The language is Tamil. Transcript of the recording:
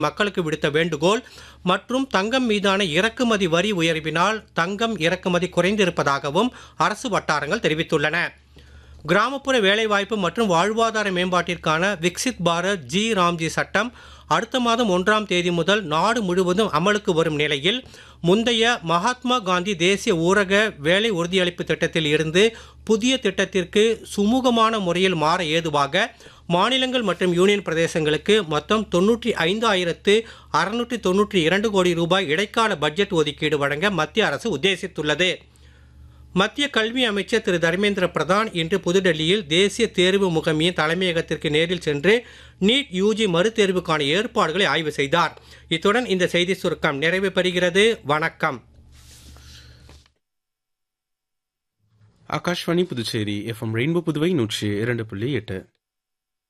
மக்களுக்கு விடுத்த வேண்டுகோள் மற்றும் தங்கம் மீதான இறக்குமதி வரி உயர்வினால் தங்கம் இறக்குமதி குறைந்திருப்பதாகவும் அரசு வட்டாரங்கள் தெரிவித்துள்ளன கிராமப்புற வேலைவாய்ப்பு மற்றும் வாழ்வாதார மேம்பாட்டிற்கான விக்சித் பாரத் ஜி ராம்ஜி சட்டம் அடுத்த மாதம் ஒன்றாம் தேதி முதல் நாடு முழுவதும் அமலுக்கு வரும் நிலையில் முந்தைய மகாத்மா காந்தி தேசிய ஊரக வேலை உறுதியளிப்பு திட்டத்தில் இருந்து புதிய திட்டத்திற்கு சுமூகமான முறையில் மாற ஏதுவாக மாநிலங்கள் மற்றும் யூனியன் பிரதேசங்களுக்கு மொத்தம் தொன்னூற்றி ஐந்து ஆயிரத்து அறுநூற்றி தொன்னூற்றி இரண்டு கோடி ரூபாய் இடைக்கால பட்ஜெட் ஒதுக்கீடு வழங்க மத்திய அரசு உத்தேசித்துள்ளது மத்திய கல்வி அமைச்சர் திரு தர்மேந்திர பிரதான் இன்று புதுடெல்லியில் தேசிய தேர்வு முகமையின் தலைமையகத்திற்கு நேரில் சென்று நீட் யூஜி மறுதேர்வுக்கான ஏற்பாடுகளை ஆய்வு செய்தார் இத்துடன் இந்த செய்தி சுருக்கம் நிறைவு பெறுகிறது வணக்கம் ஆகாஷ்வாணி புதுச்சேரி எஃப்எம் ரெயின்போ புதுவை நூற்றி இரண்டு புள்ளி எட்டு